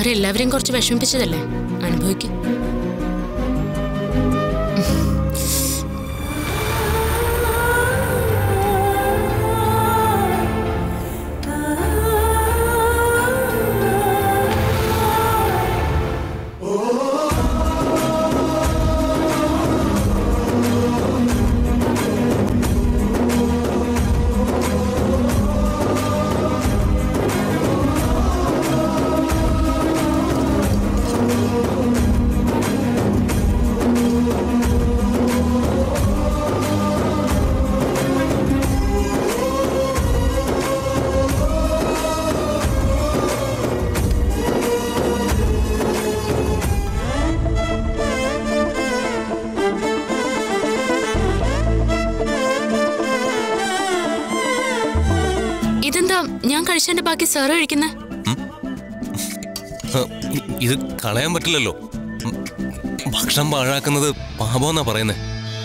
sir എല്ലാവരെയും കുറച്ച് വിഷമിപ്പിച്ചതല്ലേ അനുഭവിക്കും ഇതെന്താ ഞാൻ കഴിച്ചതിന്റെ ബാക്കി സാർ കഴിക്കുന്നേ ഹ, ഇ- ഇത് കളയാൻ പറ്റില്ലല്ലോ ഉം, ഭക്ഷണം പാഴാക്കുന്നത് പാപമെന്നാ പറയുന്നേ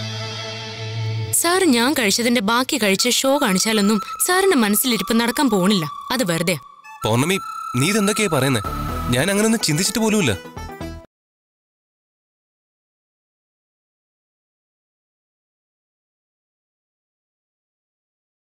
സാർ ഞാൻ കഴിച്ചതിന്റെ ബാക്കി കഴിച്ച് ഷോ കാണിച്ചാലൊന്നും സാറിന്റെ മനസ്സിലിരിപ്പ് നടക്കാൻ പോണില്ല അത് വെറുതെ പൗർണമി നീ ഇതെന്തൊക്കെയാ പറയുന്നേ ഞാൻ അങ്ങനൊന്നും ചിന്തിച്ചിട്ട് പോലുമില്ല